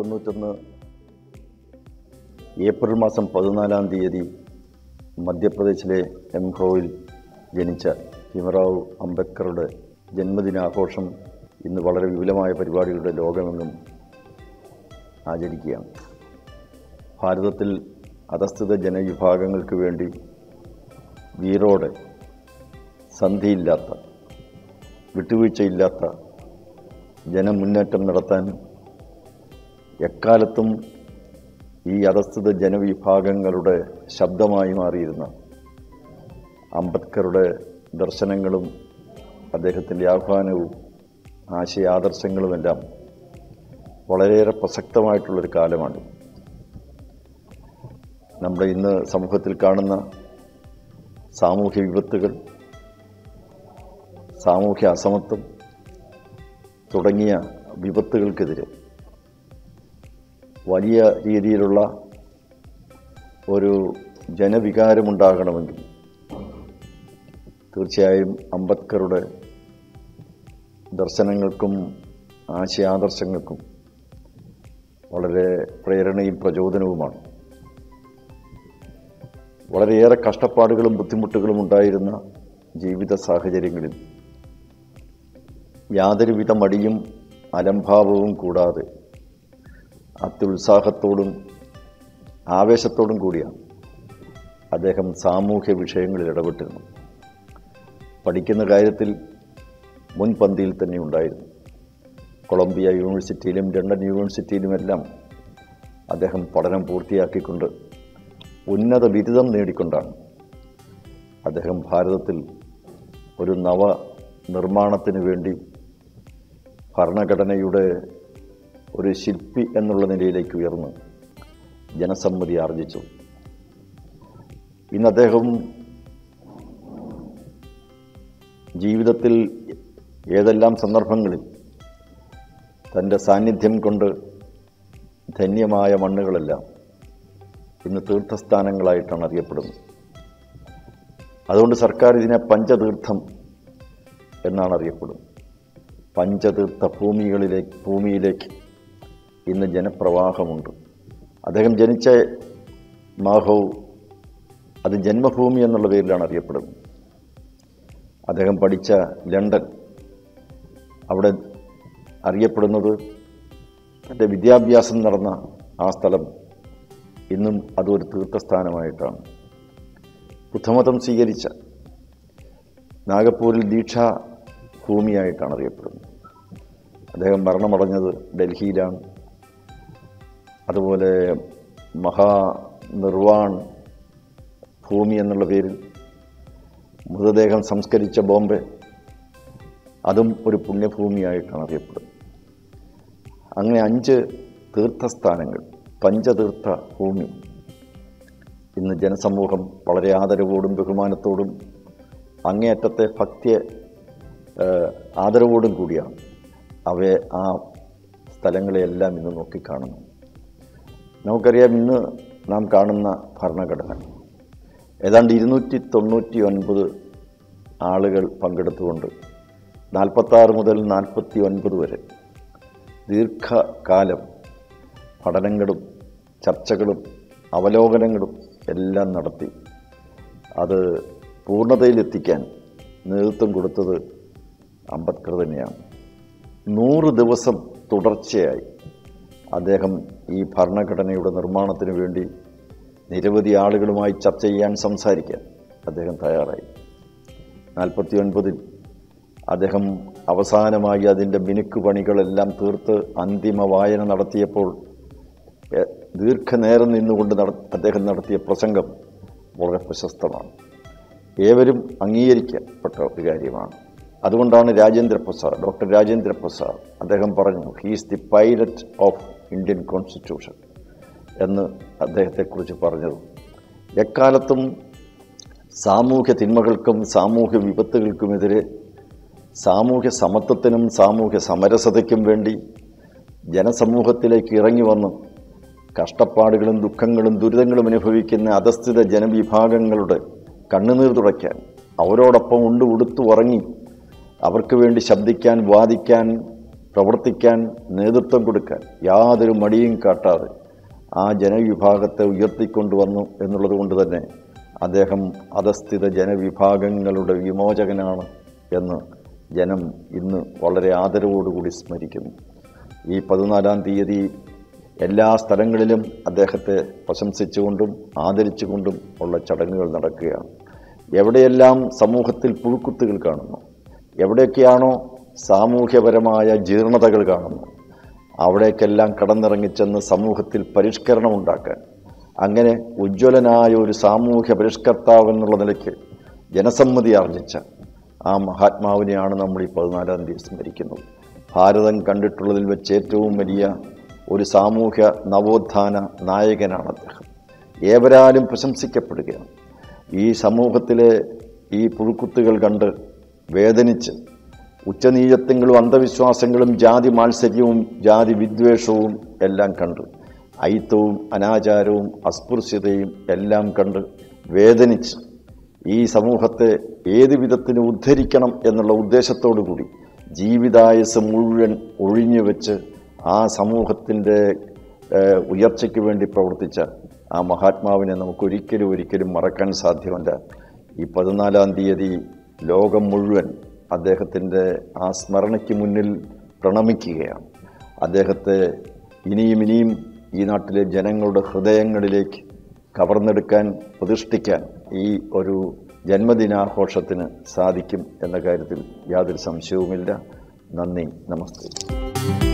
തൊണ്ണൂറ്റൊന്ന് ഏപ്രിൽ മാസം പതിനാലാം തീയതി മധ്യപ്രദേശിലെ എംഹോയിൽ ജനിച്ച ഭീമറാവു അംബേദ്കറുടെ ജന്മദിനാഘോഷം ഇന്ന് വളരെ വിപുലമായ പരിപാടികളുടെ ലോകമെങ്ങും ആചരിക്കുകയാണ് ഭാരതത്തിൽ അധസ്ഥിത ജനവിഭാഗങ്ങൾക്ക് വേണ്ടി വീരോടെ സന്ധിയില്ലാത്ത വിട്ടുവീഴ്ചയില്ലാത്ത ജനമുന്നേറ്റം നടത്താൻ എക്കാലത്തും ഈ അധസ്ഥിത ജനവിഭാഗങ്ങളുടെ ശബ്ദമായി മാറിയിരുന്ന അംബേദ്കറുടെ ദർശനങ്ങളും അദ്ദേഹത്തിൻ്റെ ആഹ്വാനവും ആശയാദർശങ്ങളുമെല്ലാം വളരെയേറെ പ്രസക്തമായിട്ടുള്ളൊരു കാലമാണ് നമ്മുടെ ഇന്ന് സമൂഹത്തിൽ കാണുന്ന സാമൂഹ്യ വിപത്തുകൾ സാമൂഹ്യ അസമത്വം തുടങ്ങിയ വിപത്തുകൾക്കെതിരെ വലിയ രീതിയിലുള്ള ഒരു ജനവികാരമുണ്ടാകണമെങ്കിൽ തീർച്ചയായും അംബേദ്കറുടെ ദർശനങ്ങൾക്കും ആശയാദർശങ്ങൾക്കും വളരെ പ്രേരണയും പ്രചോദനവുമാണ് വളരെയേറെ കഷ്ടപ്പാടുകളും ബുദ്ധിമുട്ടുകളും ഉണ്ടായിരുന്ന ജീവിത സാഹചര്യങ്ങളിൽ യാതൊരുവിധ മടിയും അലംഭാവവും കൂടാതെ അത്യുത്സാഹത്തോടും ആവേശത്തോടും കൂടിയാണ് അദ്ദേഹം സാമൂഹ്യ വിഷയങ്ങളിൽ ഇടപെട്ടിരുന്നു പഠിക്കുന്ന കാര്യത്തിൽ മുൻപന്തിയിൽ തന്നെ ഉണ്ടായിരുന്നു കൊളംബിയ യൂണിവേഴ്സിറ്റിയിലും ലണ്ടൻ യൂണിവേഴ്സിറ്റിയിലുമെല്ലാം അദ്ദേഹം പഠനം പൂർത്തിയാക്കിക്കൊണ്ട് ഉന്നത ബിരുദം നേടിക്കൊണ്ടാണ് അദ്ദേഹം ഭാരതത്തിൽ ഒരു നവ നിർമ്മാണത്തിന് വേണ്ടി ഭരണഘടനയുടെ ഒരു ശില്പി എന്നുള്ള നിലയിലേക്ക് ഉയർന്ന് ജനസമ്മതി ആർജിച്ചു ഇന്ന് അദ്ദേഹം ജീവിതത്തിൽ ഏതെല്ലാം സന്ദർഭങ്ങളിൽ തൻ്റെ സാന്നിധ്യം കൊണ്ട് ധന്യമായ മണ്ണുകളെല്ലാം ഇന്ന് തീർത്ഥസ്ഥാനങ്ങളായിട്ടാണ് അറിയപ്പെടുന്നത് അതുകൊണ്ട് സർക്കാർ ഇതിനെ പഞ്ചതീർത്ഥം എന്നാണ് അറിയപ്പെടുന്നത് പഞ്ചതീർത്ഥ ഭൂമികളിലേക്ക് ഭൂമിയിലേക്ക് ഇന്ന് ജനപ്രവാഹമുണ്ട് അദ്ദേഹം ജനിച്ച മാഹവ് അത് ജന്മഭൂമി എന്നുള്ള പേരിലാണ് അറിയപ്പെടുന്നത് അദ്ദേഹം പഠിച്ച ലണ്ടൻ അവിടെ അറിയപ്പെടുന്നത് തൻ്റെ വിദ്യാഭ്യാസം നടന്ന ആ സ്ഥലം ഇന്നും അതൊരു തീർത്ഥസ്ഥാനമായിട്ടാണ് ബുദ്ധമതം സ്വീകരിച്ച നാഗപ്പൂരിൽ ദീക്ഷാ ഭൂമിയായിട്ടാണ് അറിയപ്പെടുന്നത് അദ്ദേഹം മരണമടഞ്ഞത് ഡൽഹിയിലാണ് അതുപോലെ മഹാ നിർവാൺ ഭൂമി എന്നുള്ള പേരിൽ മൃതദേഹം സംസ്കരിച്ച ബോംബെ അതും ഒരു പുണ്യഭൂമിയായിട്ടാണ് അറിയപ്പെടുന്നത് അങ്ങനെ അഞ്ച് തീർത്ഥസ്ഥാനങ്ങൾ പഞ്ചതീർത്ഥ ഭൂമി ഇന്ന് ജനസമൂഹം വളരെ ആദരവോടും ബഹുമാനത്തോടും അങ്ങേയറ്റത്തെ ഭക്തി ആദരവോടും കൂടിയാണ് അവയെ ആ സ്ഥലങ്ങളെയെല്ലാം ഇന്ന് നോക്കിക്കാണുന്നു നമുക്കറിയാം ഇന്ന് നാം കാണുന്ന ഭരണഘടന ഏതാണ്ട് ഇരുന്നൂറ്റി തൊണ്ണൂറ്റി ഒൻപത് ആളുകൾ പങ്കെടുത്തുകൊണ്ട് നാൽപ്പത്താറ് മുതൽ നാൽപ്പത്തി ഒൻപത് വരെ ദീർഘകാലം പഠനങ്ങളും ചർച്ചകളും അവലോകനങ്ങളും എല്ലാം നടത്തി അത് പൂർണ്ണതയിലെത്തിക്കാൻ നേതൃത്വം കൊടുത്തത് അംബേദ്കർ തന്നെയാണ് നൂറ് ദിവസം തുടർച്ചയായി അദ്ദേഹം ഈ ഭരണഘടനയുടെ നിർമ്മാണത്തിന് വേണ്ടി നിരവധി ആളുകളുമായി ചർച്ച ചെയ്യാൻ സംസാരിക്കാൻ അദ്ദേഹം തയ്യാറായി നാൽപ്പത്തി ഒൻപതിൽ അദ്ദേഹം അവസാനമായി അതിൻ്റെ മിനുക്ക് പണികളെല്ലാം തീർത്ത് അന്തിമ വായന നടത്തിയപ്പോൾ ദീർഘനേരം നിന്നുകൊണ്ട് നട അദ്ദേഹം നടത്തിയ പ്രസംഗം വളരെ പ്രശസ്തമാണ് ഏവരും അംഗീകരിക്കപ്പെട്ട ഒരു കാര്യമാണ് അതുകൊണ്ടാണ് രാജേന്ദ്ര പ്രസാദ് ഡോക്ടർ രാജേന്ദ്ര പ്രസാദ് അദ്ദേഹം പറഞ്ഞു he's the pilot of Indian constitution എന്ന് അദ്ദേഹത്തെക്കുറിച്ച് പറഞ്ഞത് എക്കാലത്തും സാമൂഹ്യ തിന്മകൾക്കും സാമൂഹ്യ വിപത്തുകൾക്കുമെതിരെ സാമൂഹ്യ സമത്വത്തിനും സാമൂഹ്യ സമരസതയ്ക്കും വേണ്ടി ജനസമൂഹത്തിലേക്ക് ഇറങ്ങി വന്ന് കഷ്ടപ്പാടുകളും ദുഃഖങ്ങളും ദുരിതങ്ങളും അനുഭവിക്കുന്ന അധസ്ഥിത ജനവിഭാഗങ്ങളുടെ കണ്ണുനീർ തുടയ്ക്കാൻ അവരോടൊപ്പം ഉണ്ട് ഉടുത്തു ഉറങ്ങി അവർക്ക് വേണ്ടി ശബ്ദിക്കാൻ വാദിക്കാൻ പ്രവർത്തിക്കാൻ നേതൃത്വം കൊടുക്കാൻ യാതൊരു മടിയും കാട്ടാതെ ആ ജനവിഭാഗത്തെ ഉയർത്തിക്കൊണ്ടുവന്നു എന്നുള്ളത് കൊണ്ട് തന്നെ അദ്ദേഹം അധസ്ഥിത ജനവിഭാഗങ്ങളുടെ വിമോചകനാണ് എന്ന് ജനം ഇന്ന് വളരെ ആദരവോടുകൂടി സ്മരിക്കുന്നു ഈ പതിനാലാം തീയതി എല്ലാ സ്ഥലങ്ങളിലും അദ്ദേഹത്തെ പ്രശംസിച്ചുകൊണ്ടും ആദരിച്ചുകൊണ്ടും ഉള്ള ചടങ്ങുകൾ നടക്കുകയാണ് എവിടെയെല്ലാം സമൂഹത്തിൽ പുഴുക്കുത്തുകൾ കാണുന്നു എവിടെയൊക്കെയാണോ സാമൂഹ്യപരമായ ജീർണതകൾ കാണുന്നു അവിടേക്കെല്ലാം കടന്നിറങ്ങിച്ചെന്ന് സമൂഹത്തിൽ പരിഷ്കരണം ഉണ്ടാക്കാൻ അങ്ങനെ ഉജ്ജ്വലനായ ഒരു സാമൂഹ്യ പരിഷ്കർത്താവ് എന്നുള്ള നിലയ്ക്ക് ജനസമ്മതി ആർജിച്ച ആ മഹാത്മാവിനെയാണ് നമ്മൾ ഈ പതിനാലാം തീയതി സ്മരിക്കുന്നത് ഭാരതം കണ്ടിട്ടുള്ളതിൽ വെച്ച് ഏറ്റവും വലിയ ഒരു സാമൂഹ്യ നവോത്ഥാന നായകനാണ് അദ്ദേഹം ഏവരാലും പ്രശംസിക്കപ്പെടുകയാണ് ഈ സമൂഹത്തിലെ ഈ പുഴുക്കുത്തുകൾ കണ്ട് വേദനിച്ച് ഉച്ചനീചത്വങ്ങളും അന്ധവിശ്വാസങ്ങളും ജാതി മാത്സര്യവും ജാതി വിദ്വേഷവും എല്ലാം കണ്ട് അയിത്തവും അനാചാരവും അസ്പൃശ്യതയും എല്ലാം കണ്ട് വേദനിച്ച് ഈ സമൂഹത്തെ ഏത് വിധത്തിന് ഉദ്ധരിക്കണം എന്നുള്ള ഉദ്ദേശത്തോടു കൂടി ജീവിതായുസ് മുഴുവൻ ഒഴിഞ്ഞു വെച്ച് ആ സമൂഹത്തിൻ്റെ ഏഹ്, ഉയർച്ചയ്ക്ക് വേണ്ടി പ്രവർത്തിച്ച ആ മഹാത്മാവിനെ നമുക്കൊരിക്കലും ഒരിക്കലും മറക്കാൻ സാധ്യമല്ല ഈ പതിനാലാം തീയതി ലോകം മുഴുവൻ അദ്ദേഹത്തിൻ്റെ ആ സ്മരണയ്ക്ക് മുന്നിൽ പ്രണമിക്കുകയാണ് അദ്ദേഹത്തെ ഇനിയും ഇനിയും ഈ നാട്ടിലെ ജനങ്ങളുടെ ഹൃദയങ്ങളിലേക്ക് കവർന്നെടുക്കാൻ പ്രതിഷ്ഠിക്കാൻ ഈ ഒരു ജന്മദിനാഘോഷത്തിന് സാധിക്കും എന്ന കാര്യത്തിൽ യാതൊരു സംശയവുമില്ല നന്ദി നമസ്തേ